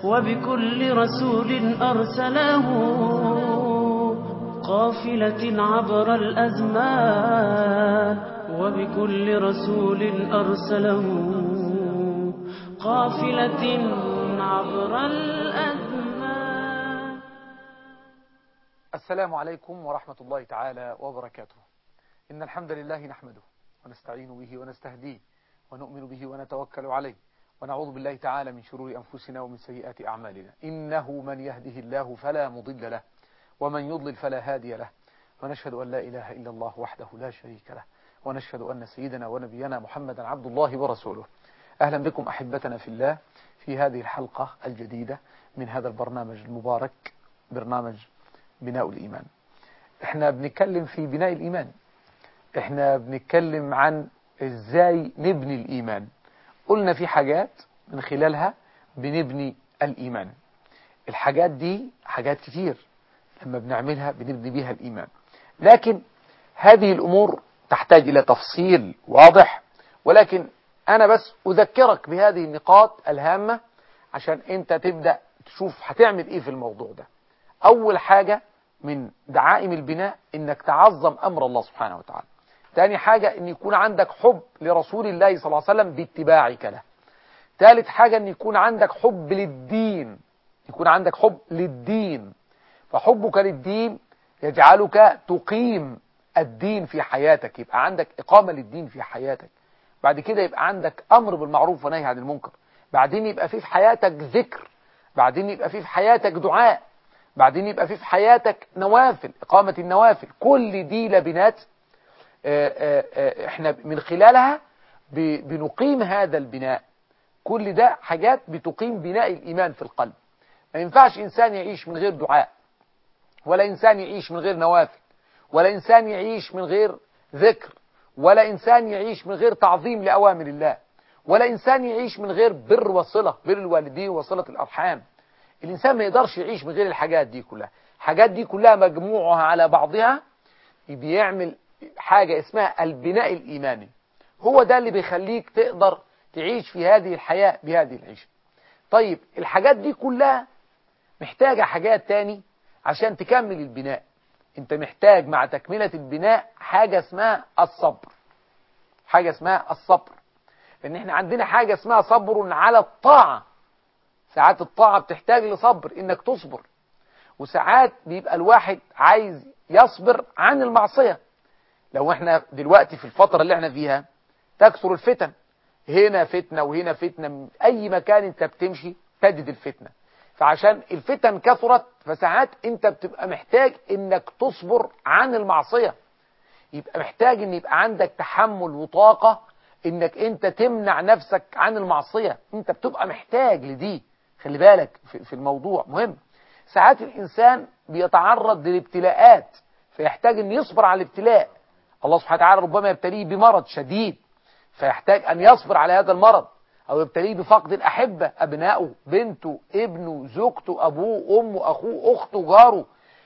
وبكل رسول أرسله قافلة عبر الأزمان وبكل رسول أرسله قافلة عبر الأزمان السلام عليكم ورحمة الله تعالى وبركاته إن الحمد لله نحمده ونستعين به ونستهديه ونؤمن به ونتوكل عليه ونعوذ بالله تعالى من شرور أنفسنا ومن سيئات أعمالنا إنه من يهده الله فلا مضل له ومن يضلل فلا هادي له ونشهد أن لا إله إلا الله وحده لا شريك له ونشهد أن سيدنا ونبينا محمدا عبد الله ورسوله أهلا بكم أحبتنا في الله في هذه الحلقة الجديدة من هذا البرنامج المبارك برنامج بناء الإيمان احنا بنتكلم في بناء الإيمان احنا بنتكلم عن ازاي نبني الإيمان قلنا في حاجات من خلالها بنبني الإيمان الحاجات دي حاجات كتير لما بنعملها بنبني بيها الإيمان لكن هذه الأمور تحتاج إلى تفصيل واضح ولكن أنا بس أذكرك بهذه النقاط الهامة عشان أنت تبدأ تشوف هتعمل إيه في الموضوع ده أول حاجة من دعائم البناء إنك تعظم أمر الله سبحانه وتعالى تاني حاجة ان يكون عندك حب لرسول الله صلى الله عليه وسلم باتباعك له ثالث حاجة ان يكون عندك حب للدين يكون عندك حب للدين فحبك للدين يجعلك تقيم الدين في حياتك يبقى عندك إقامة للدين في حياتك بعد كده يبقى عندك أمر بالمعروف ونهي عن المنكر بعدين يبقى في في حياتك ذكر بعدين يبقى في في حياتك دعاء بعدين يبقى في في حياتك نوافل إقامة النوافل كل دي لبنات احنا من خلالها بنقيم هذا البناء كل ده حاجات بتقيم بناء الإيمان في القلب ما ينفعش إنسان يعيش من غير دعاء ولا إنسان يعيش من غير نوافل ولا إنسان يعيش من غير ذكر ولا إنسان يعيش من غير تعظيم لأوامر الله ولا إنسان يعيش من غير بر وصلة بر الوالدين وصلة الأرحام الإنسان ما يقدرش يعيش من غير الحاجات دي كلها الحاجات دي كلها مجموعها على بعضها بيعمل حاجة اسمها البناء الإيماني هو ده اللي بيخليك تقدر تعيش في هذه الحياة بهذه العيشة طيب الحاجات دي كلها محتاجة حاجات تاني عشان تكمل البناء انت محتاج مع تكملة البناء حاجة اسمها الصبر حاجة اسمها الصبر لان احنا عندنا حاجة اسمها صبر على الطاعة ساعات الطاعة بتحتاج لصبر انك تصبر وساعات بيبقى الواحد عايز يصبر عن المعصية لو احنا دلوقتي في الفترة اللي احنا فيها تكثر الفتن هنا فتنة وهنا فتنة من اي مكان انت بتمشي تجد الفتنة فعشان الفتن كثرت فساعات انت بتبقى محتاج انك تصبر عن المعصية يبقى محتاج ان يبقى عندك تحمل وطاقة انك انت تمنع نفسك عن المعصية انت بتبقى محتاج لدي خلي بالك في الموضوع مهم ساعات الانسان بيتعرض للابتلاءات فيحتاج ان يصبر على الابتلاء الله سبحانه وتعالى ربما يبتليه بمرض شديد فيحتاج أن يصبر على هذا المرض أو يبتليه بفقد الأحبة أبنائه بنته ابنه زوجته أبوه أمه أخوه أخته جاره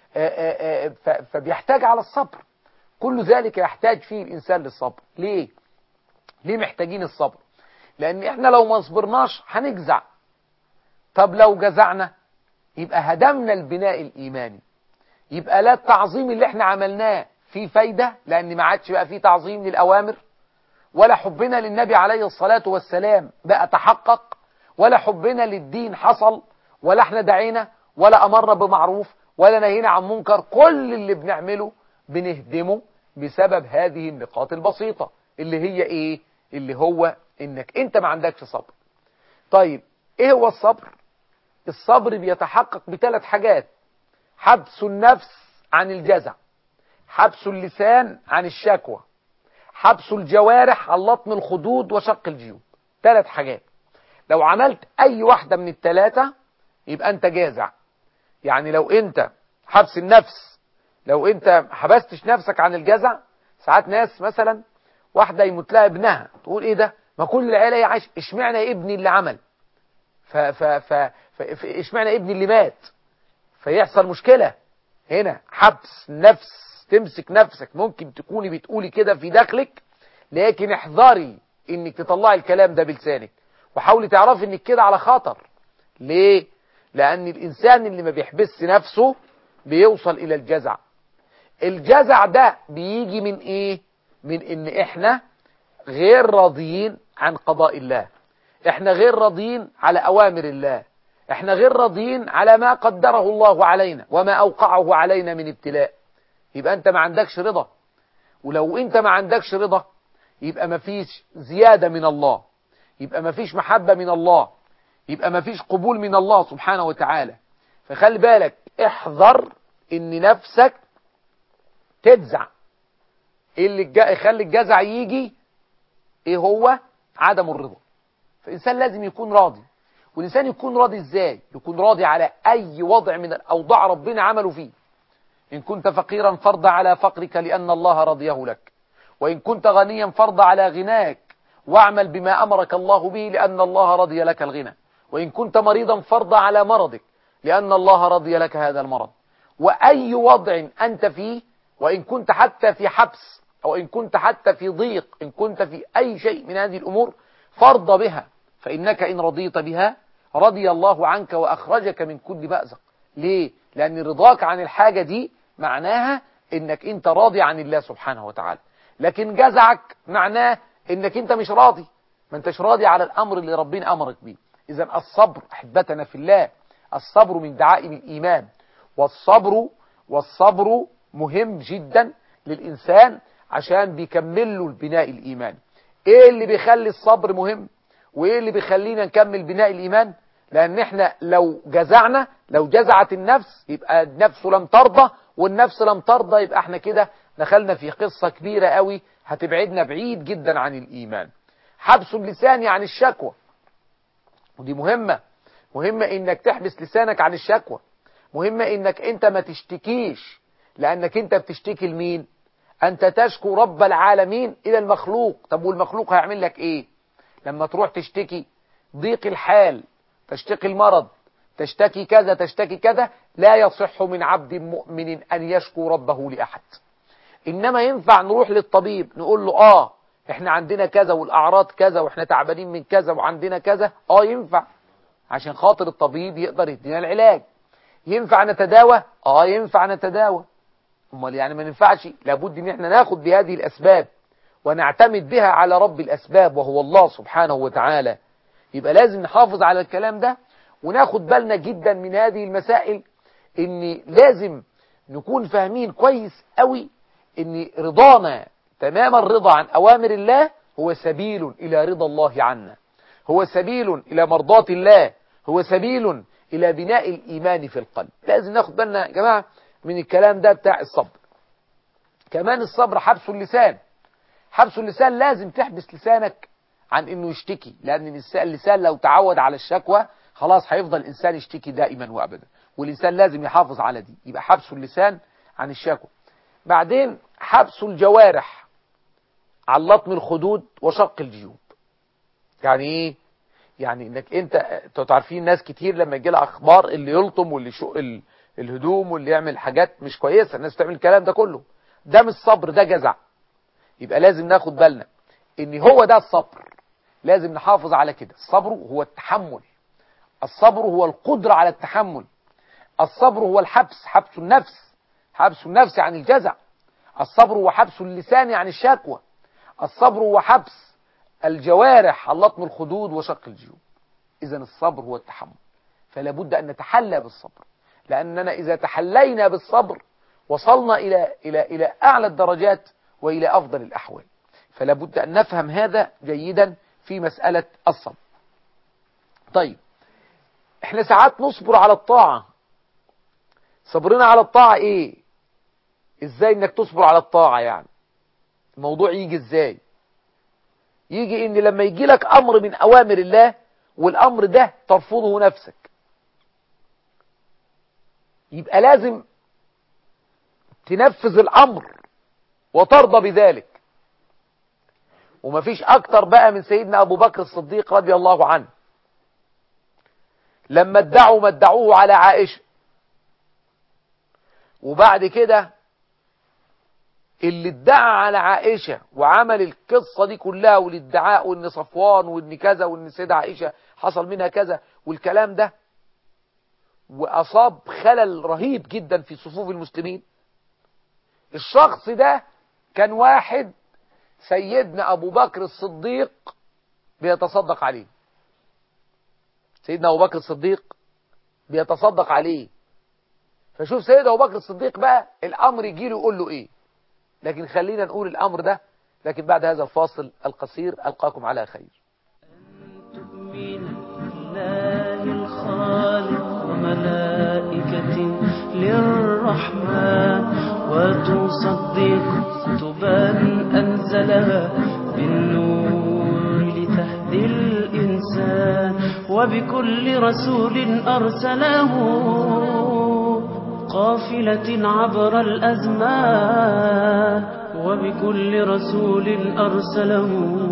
فبيحتاج على الصبر كل ذلك يحتاج فيه الإنسان للصبر ليه؟ ليه محتاجين الصبر؟ لأن إحنا لو ما صبرناش هنجزع طب لو جزعنا يبقى هدمنا البناء الإيماني يبقى لا التعظيم اللي احنا عملناه في فايدة لأن ما عادش بقى في تعظيم للأوامر ولا حبنا للنبي عليه الصلاة والسلام بقى تحقق ولا حبنا للدين حصل ولا احنا دعينا ولا أمرنا بمعروف ولا نهينا عن منكر كل اللي بنعمله بنهدمه بسبب هذه النقاط البسيطة اللي هي ايه اللي هو انك انت ما عندكش صبر طيب ايه هو الصبر الصبر بيتحقق بثلاث حاجات حبس النفس عن الجزع حبس اللسان عن الشكوى حبس الجوارح عن لطم الخدود وشق الجيوب ثلاث حاجات لو عملت اي واحدة من الثلاثة يبقى انت جازع يعني لو انت حبس النفس لو انت حبستش نفسك عن الجزع ساعات ناس مثلا واحدة يموت لها ابنها تقول ايه ده ما كل العيلة هي عايش اشمعنى ابني اللي عمل ف ف ف ف اشمعنى ابني اللي مات فيحصل مشكلة هنا حبس نفس تمسك نفسك ممكن تكوني بتقولي كده في داخلك لكن احذري انك تطلعي الكلام ده بلسانك وحاولي تعرفي انك كده على خطر ليه لأن الإنسان اللي ما بيحبس نفسه بيوصل إلى الجزع الجزع ده بيجي من إيه من إن إحنا غير راضيين عن قضاء الله إحنا غير راضيين على أوامر الله إحنا غير راضيين على ما قدره الله علينا وما أوقعه علينا من ابتلاء يبقى أنت ما عندكش رضا ولو أنت ما عندكش رضا يبقى ما فيش زيادة من الله يبقى ما فيش محبة من الله يبقى ما فيش قبول من الله سبحانه وتعالى فخلي بالك احذر ان نفسك تجزع إيه اللي الج- يخلي الجزع يجي ايه هو عدم الرضا فالانسان لازم يكون راضي والانسان يكون راضي ازاي يكون راضي على اي وضع من الاوضاع ربنا عمله فيه ان كنت فقيرا فرض على فقرك لان الله رضيه لك وان كنت غنيا فرض على غناك واعمل بما امرك الله به لان الله رضي لك الغنى وان كنت مريضا فرض على مرضك لان الله رضي لك هذا المرض واي وضع انت فيه وان كنت حتى في حبس او ان كنت حتى في ضيق ان كنت في اي شيء من هذه الامور فرض بها فانك ان رضيت بها رضي الله عنك واخرجك من كل مأزق ليه لان رضاك عن الحاجة دي معناها انك انت راضي عن الله سبحانه وتعالى لكن جزعك معناه انك انت مش راضي ما انتش راضي على الامر اللي ربنا امرك بيه اذا الصبر احبتنا في الله الصبر من دعائم الايمان والصبر والصبر مهم جدا للانسان عشان بيكمل له البناء الايماني ايه اللي بيخلي الصبر مهم وايه اللي بيخلينا نكمل بناء الايمان لان احنا لو جزعنا لو جزعت النفس يبقى النفس لم ترضى والنفس لم ترضى يبقى احنا كده دخلنا في قصة كبيرة قوي هتبعدنا بعيد جدا عن الايمان حبس اللسان عن الشكوى ودي مهمة مهمة انك تحبس لسانك عن الشكوى مهمة انك انت ما تشتكيش لانك انت بتشتكي لمين انت تشكو رب العالمين الى المخلوق طب والمخلوق هيعمل لك ايه لما تروح تشتكي ضيق الحال تشتكي المرض تشتكي كذا تشتكي كذا لا يصح من عبد مؤمن ان يشكو ربه لاحد انما ينفع نروح للطبيب نقول له اه احنا عندنا كذا والاعراض كذا واحنا تعبانين من كذا وعندنا كذا اه ينفع عشان خاطر الطبيب يقدر يدينا العلاج ينفع نتداوى اه ينفع نتداوى امال يعني ما ينفعش لابد ان احنا ناخد بهذه الاسباب ونعتمد بها على رب الاسباب وهو الله سبحانه وتعالى يبقى لازم نحافظ على الكلام ده وناخد بالنا جدا من هذه المسائل ان لازم نكون فاهمين كويس قوي ان رضانا تمام الرضا عن اوامر الله هو سبيل الى رضا الله عنا هو سبيل الى مرضاة الله هو سبيل الى بناء الايمان في القلب لازم ناخد بالنا يا جماعه من الكلام ده بتاع الصبر كمان الصبر حبس اللسان حبس اللسان لازم تحبس لسانك عن انه يشتكي لان اللسان لو تعود على الشكوى خلاص هيفضل الانسان يشتكي دائما وابدا والانسان لازم يحافظ على دي يبقى حبس اللسان عن الشكوى بعدين حبس الجوارح عن لطم الخدود وشق الجيوب يعني ايه يعني انك انت انتوا عارفين ناس كتير لما يجي لها اخبار اللي يلطم واللي يشق ال- الهدوم واللي يعمل حاجات مش كويسه الناس بتعمل الكلام ده كله ده مش صبر ده جزع يبقى لازم ناخد بالنا ان هو ده الصبر لازم نحافظ على كده الصبر هو التحمل الصبر هو القدرة على التحمل الصبر هو الحبس حبس النفس حبس النفس عن الجزع الصبر هو حبس اللسان عن الشكوى الصبر هو حبس الجوارح عن لطم الخدود وشق الجيوب إذا الصبر هو التحمل فلا بد أن نتحلى بالصبر لأننا إذا تحلينا بالصبر وصلنا إلى إلى إلى أعلى الدرجات وإلى أفضل الأحوال فلا بد أن نفهم هذا جيدا في مسألة الصبر طيب احنا ساعات نصبر على الطاعة صبرنا على الطاعة ايه ازاي انك تصبر على الطاعة يعني الموضوع يجي ازاي يجي ان لما يجي لك امر من اوامر الله والامر ده ترفضه نفسك يبقى لازم تنفذ الامر وترضى بذلك ومفيش اكتر بقى من سيدنا ابو بكر الصديق رضي الله عنه لما ادعوا ما ادعوه على عائشة وبعد كده اللي ادعى على عائشة وعمل القصة دي كلها والادعاء وان صفوان وان كذا وان سيدة عائشة حصل منها كذا والكلام ده وأصاب خلل رهيب جدا في صفوف المسلمين الشخص ده كان واحد سيدنا أبو بكر الصديق بيتصدق عليه سيدنا أبو بكر الصديق بيتصدق عليه فشوف سيدنا أبو بكر الصديق بقى الأمر يجي له يقول له إيه لكن خلينا نقول الأمر ده لكن بعد هذا الفاصل القصير ألقاكم على خير تؤمن بالله الخالق وملائكته للرحمن وتصدق كتبا أنزلها بالنور لتهدي الإنسان وبكل رسول أرسله قافلة عبر الأزمان وبكل رسول أرسله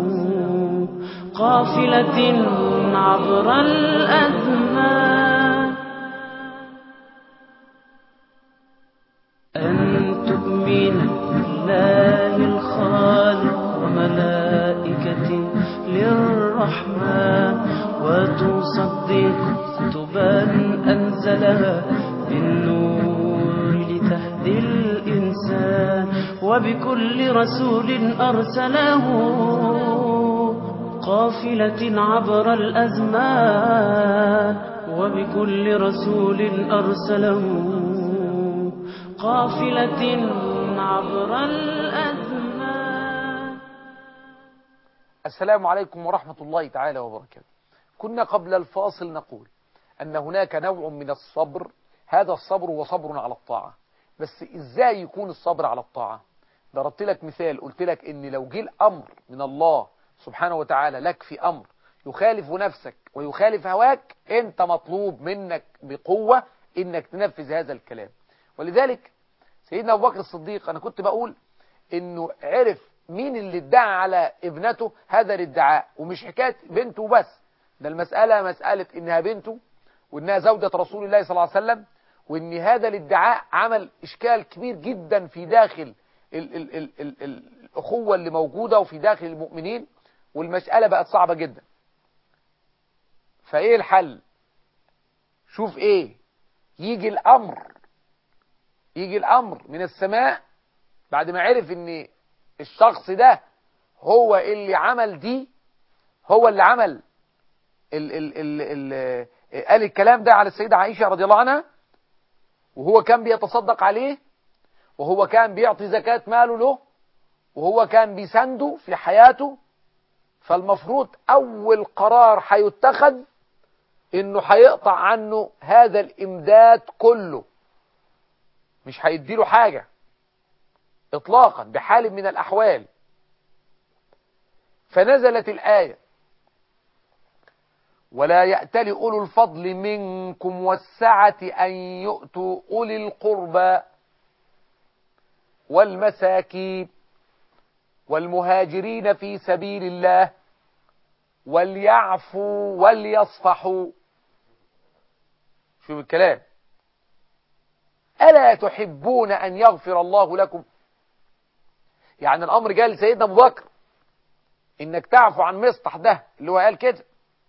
قافلة عبر الأزمان أن تؤمن بالله الخالق وملائكته للرحمن وتصدق كتبا أنزلها بالنور لتهدي الإنسان وبكل رسول أرسله قافلة عبر الأزمان وبكل رسول أرسله قافلة عبر الأزمان السلام عليكم ورحمة الله تعالى وبركاته كنا قبل الفاصل نقول أن هناك نوع من الصبر هذا الصبر هو صبر على الطاعة بس إزاي يكون الصبر على الطاعة ضربت لك مثال قلت لك إن لو جه الأمر من الله سبحانه وتعالى لك في أمر يخالف نفسك ويخالف هواك أنت مطلوب منك بقوة إنك تنفذ هذا الكلام ولذلك سيدنا أبو بكر الصديق أنا كنت بقول إنه عرف مين اللي ادعى على ابنته هذا الادعاء ومش حكاية بنته بس ده المسألة مسألة إنها بنته وإنها زوجة رسول الله صلى الله عليه وسلم وإن هذا الادعاء عمل إشكال كبير جدا في داخل ال ال ال ال ال الأخوة اللي موجودة وفي داخل المؤمنين والمسألة بقت صعبة جدا فإيه الحل شوف إيه يجي الأمر يجي الأمر من السماء بعد ما عرف إن الشخص ده هو اللي عمل دي هو اللي عمل ال ال ال ال قال الكلام ده على السيدة عائشة رضي الله عنها وهو كان بيتصدق عليه وهو كان بيعطي زكاة ماله له وهو كان بيسنده في حياته فالمفروض أول قرار هيتخذ إنه هيقطع عنه هذا الإمداد كله مش هيديله حاجة إطلاقا بحال من الأحوال فنزلت الآية ولا يأتل أولو الفضل منكم والسعة أن يؤتوا أولي القربى والمساكين والمهاجرين في سبيل الله وليعفوا وليصفحوا شوف الكلام ألا تحبون أن يغفر الله لكم يعني الأمر جاء لسيدنا أبو بكر إنك تعفو عن مصطح ده اللي هو قال كده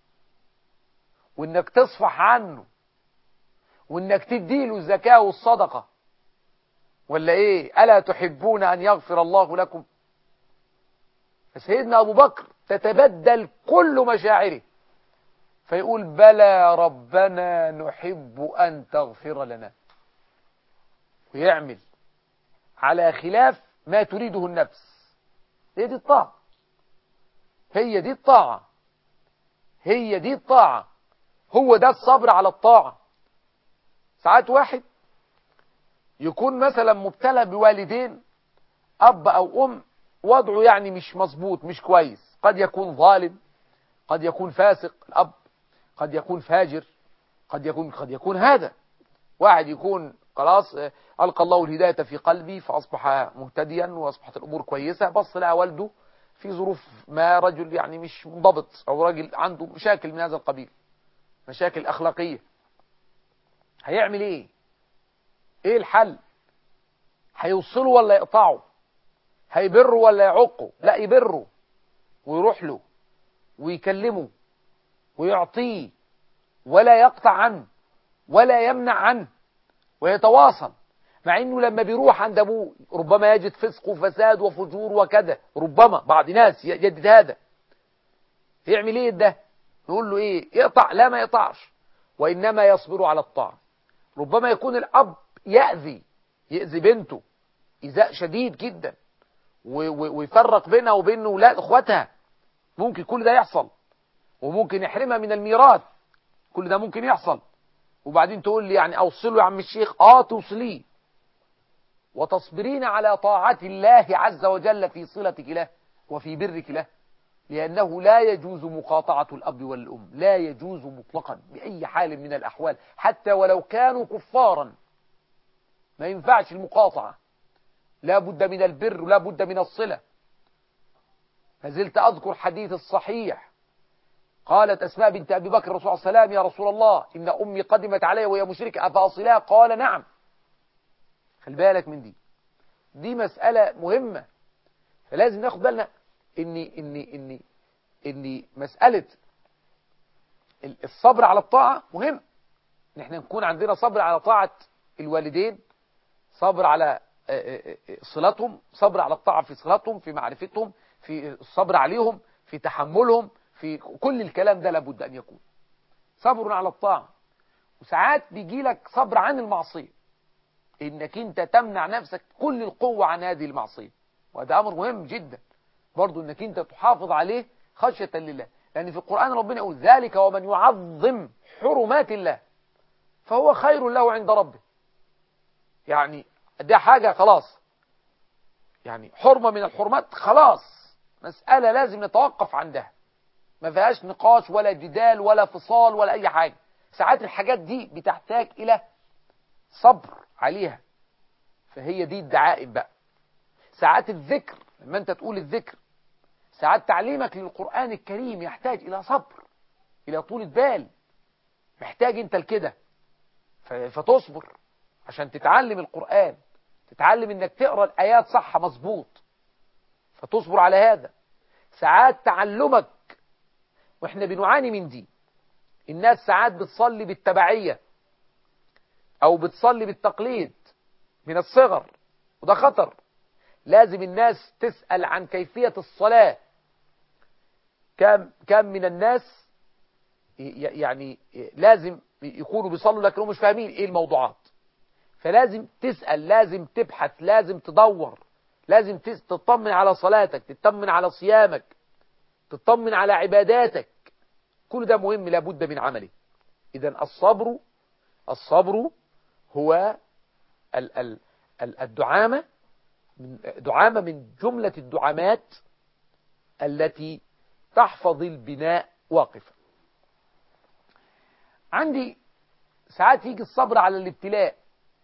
وإنك تصفح عنه وإنك تديله الزكاة والصدقة ولا إيه ألا تحبون أن يغفر الله لكم فسيدنا أبو بكر تتبدل كل مشاعره فيقول بلى ربنا نحب أن تغفر لنا ويعمل على خلاف ما تريده النفس هي دي الطاعة هي دي الطاعة هي دي الطاعة هو ده الصبر على الطاعة ساعات واحد يكون مثلا مبتلى بوالدين أب أو أم وضعه يعني مش مظبوط مش كويس قد يكون ظالم قد يكون فاسق الأب قد يكون فاجر قد يكون قد يكون هذا واحد يكون خلاص ألقى الله الهداية في قلبي فأصبح مهتديا وأصبحت الأمور كويسة بص لقى والده في ظروف ما رجل يعني مش منضبط أو راجل عنده مشاكل من هذا القبيل مشاكل أخلاقية هيعمل إيه إيه الحل هيوصله ولا يقطعه هيبره ولا يعقه لا يبره ويروح له ويكلمه ويعطيه ولا يقطع عنه ولا يمنع عنه ويتواصل مع انه لما بيروح عند ابوه ربما يجد فسق وفساد وفجور وكذا ربما بعض ناس يجد هذا يعمل ايه ده نقول له ايه يقطع لا ما يقطعش وانما يصبر على الطاعه ربما يكون الاب يأذي يأذي بنته إيذاء شديد جدا ويفرق بينها وبين ولاد اخواتها ممكن كل ده يحصل وممكن يحرمها من الميراث كل ده ممكن يحصل وبعدين تقول لي يعني اوصله يا عم الشيخ اه توصليه وتصبرين على طاعة الله عز وجل في صلتك له وفي برك له لأنه لا يجوز مقاطعة الأب والأم لا يجوز مطلقا بأي حال من الأحوال حتى ولو كانوا كفارا ما ينفعش المقاطعة لا بد من البر ولا بد من الصلة فزلت أذكر حديث الصحيح قالت أسماء بنت أبي بكر الرسول صلى الله عليه وسلم يا رسول الله إن أمي قدمت علي وهي مشركة أفأصلها قال نعم خلي بالك من دي دي مسألة مهمة فلازم ناخد بالنا إن إن إن إن مسألة الصبر على الطاعة مهم إن إحنا نكون عندنا صبر على طاعة الوالدين صبر على صلاتهم صبر على الطاعة في صلاتهم في معرفتهم في الصبر عليهم في تحملهم في كل الكلام ده لابد أن يكون صبر على الطاعة وساعات بيجي لك صبر عن المعصية انك انت تمنع نفسك كل القوة عن هذه المعصية وهذا امر مهم جدا برضو انك انت تحافظ عليه خشية لله لان في القرآن ربنا يقول ذلك ومن يعظم حرمات الله فهو خير له عند ربه يعني دي حاجة خلاص يعني حرمة من الحرمات خلاص مسألة لازم نتوقف عندها ما فيهاش نقاش ولا جدال ولا فصال ولا أي حاجة ساعات الحاجات دي بتحتاج إلى صبر عليها فهي دي الدعائم بقى ساعات الذكر لما أنت تقول الذكر ساعات تعليمك للقرآن الكريم يحتاج إلى صبر إلى طولة بال محتاج أنت لكده فتصبر عشان تتعلم القرآن تتعلم انك تقرأ الآيات صح مظبوط فتصبر على هذا ساعات تعلمك واحنا بنعاني من دي الناس ساعات بتصلي بالتبعية او بتصلي بالتقليد من الصغر وده خطر لازم الناس تسأل عن كيفية الصلاة كم كم من الناس يعني لازم يكونوا بيصلوا لكنهم مش فاهمين ايه الموضوعات فلازم تسأل لازم تبحث لازم تدور لازم تطمن على صلاتك تطمن على صيامك تطمن على عباداتك كل ده مهم لابد من عمله إذا الصبر الصبر هو ال ال ال الدعامة من دعامة من جملة الدعامات التي تحفظ البناء واقفا عندي ساعات يجي الصبر على الابتلاء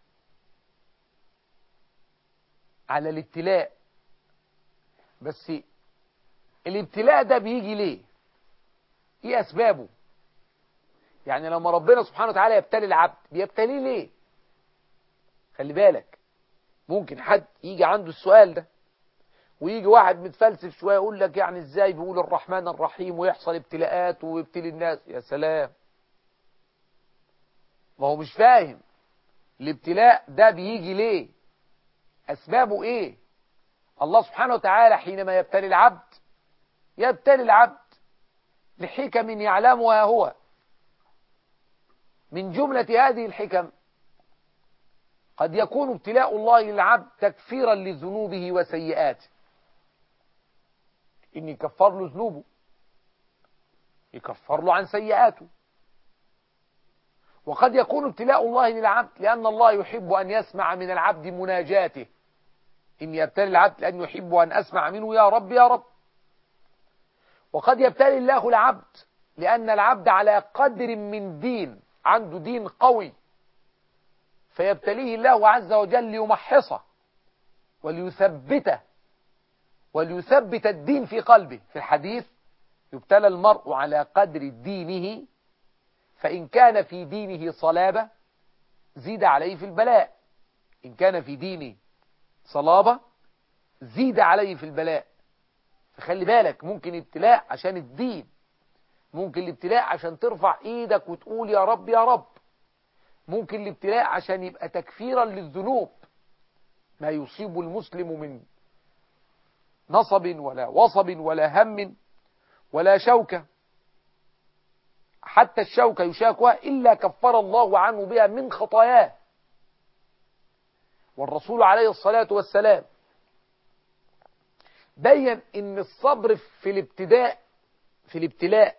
على الابتلاء بس الابتلاء ده بيجي ليه ايه اسبابه يعني لما ربنا سبحانه وتعالى يبتلي العبد بيبتليه ليه خلي بالك ممكن حد يجي عنده السؤال ده ويجي واحد متفلسف شويه يقول لك يعني ازاي بيقول الرحمن الرحيم ويحصل ابتلاءات ويبتلي الناس يا سلام ما هو مش فاهم الابتلاء ده بيجي ليه أسبابه إيه الله سبحانه وتعالى حينما يبتلي العبد يبتلي العبد لحكم يعلمها هو من جملة هذه الحكم قد يكون ابتلاء الله للعبد تكفيرا لذنوبه وسيئاته إن يكفر له ذنوبه يكفر له عن سيئاته وقد يكون ابتلاء الله للعبد لأن الله يحب أن يسمع من العبد مناجاته إن يبتلي العبد لأنه يحب أن أسمع منه يا رب يا رب وقد يبتلي الله العبد لأن العبد على قدر من دين عنده دين قوي فيبتليه الله عز وجل ليمحصه وليثبته وليثبت الدين في قلبه في الحديث يبتلى المرء على قدر دينه فإن كان في دينه صلابة زيد عليه في البلاء إن كان في دينه صلابة زيد عليه في البلاء فخلي بالك ممكن ابتلاء عشان الدين ممكن الابتلاء عشان ترفع ايدك وتقول يا رب يا رب ممكن الابتلاء عشان يبقى تكفيرا للذنوب ما يصيب المسلم من نصب ولا وصب ولا هم ولا شوكة حتى الشوكة يشاكها إلا كفر الله عنه بها من خطاياه والرسول عليه الصلاة والسلام بين ان الصبر في الابتداء في الابتلاء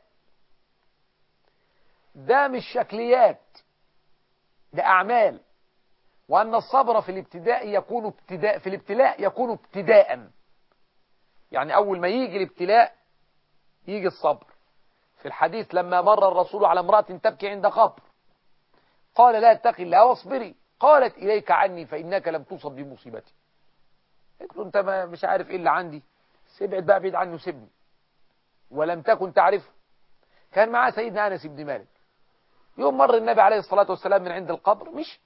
ده مش شكليات ده أعمال وأن الصبر في الابتداء يكون ابتداء في الابتلاء يكون ابتداء يعني أول ما يجي الابتلاء يجي الصبر في الحديث لما مر الرسول على امرأة تبكي عند قبر قال لا اتقي الله واصبري قالت إليك عني فإنك لم تصب بمصيبتي قلت له أنت ما مش عارف إيه اللي عندي سبعد بقى بعيد عنه سيبني ولم تكن تعرفه كان معاه سيدنا أنس بن مالك يوم مر النبي عليه الصلاة والسلام من عند القبر مش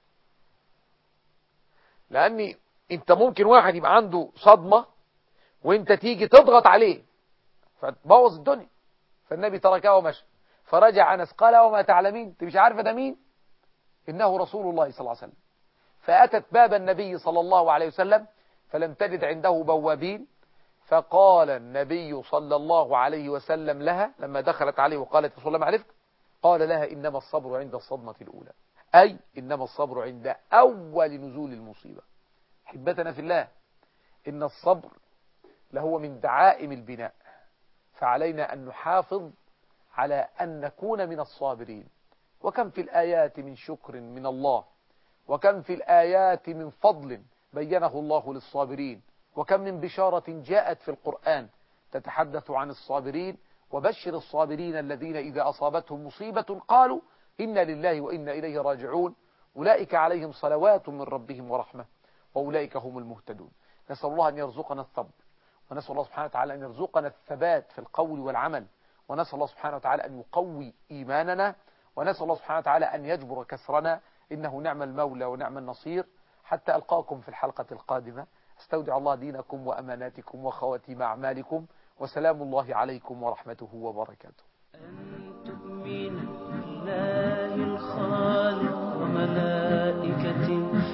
لأني انت ممكن واحد يبقى عنده صدمة وانت تيجي تضغط عليه فتبوظ الدنيا فالنبي تركه ومشى فرجع أنس قال وما تعلمين انت مش عارفه ده مين إنه رسول الله صلى الله عليه وسلم فأتت باب النبي صلى الله عليه وسلم فلم تجد عنده بوابين فقال النبي صلى الله عليه وسلم لها لما دخلت عليه وقالت رسول الله ما عرفت قال لها إنما الصبر عند الصدمة الأولى أي إنما الصبر عند أول نزول المصيبة حبتنا في الله إن الصبر لهو من دعائم البناء فعلينا أن نحافظ على أن نكون من الصابرين وكم في الآيات من شكر من الله وكم في الآيات من فضل بينه الله للصابرين وكم من بشارة جاءت في القرآن تتحدث عن الصابرين وبشر الصابرين الذين إذا أصابتهم مصيبة قالوا إنا لله وإنا إليه راجعون أولئك عليهم صلوات من ربهم ورحمة وأولئك هم المهتدون نسأل الله أن يرزقنا الصبر ونسأل الله سبحانه وتعالى أن يرزقنا الثبات في القول والعمل ونسأل الله سبحانه وتعالى أن يقوي إيماننا ونسأل الله سبحانه وتعالى أن يجبر كسرنا إنه نعم المولى ونعم النصير حتى ألقاكم في الحلقة القادمة استودع الله دينكم وأماناتكم وخواتيم أعمالكم وسلام الله عليكم ورحمته وبركاته أن تؤمن بالله الخالق وملائكة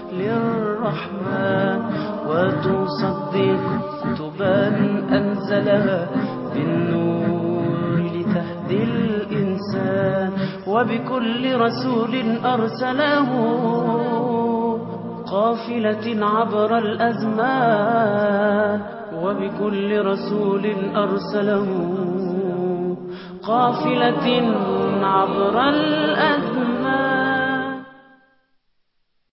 للرحمن وتصدق كتبا أنزلها بالنور لتهدي الإنسان وبكل رسول أرسله قافلة عبر الأزمان وبكل رسول أرسله قافلة عبر الأزمان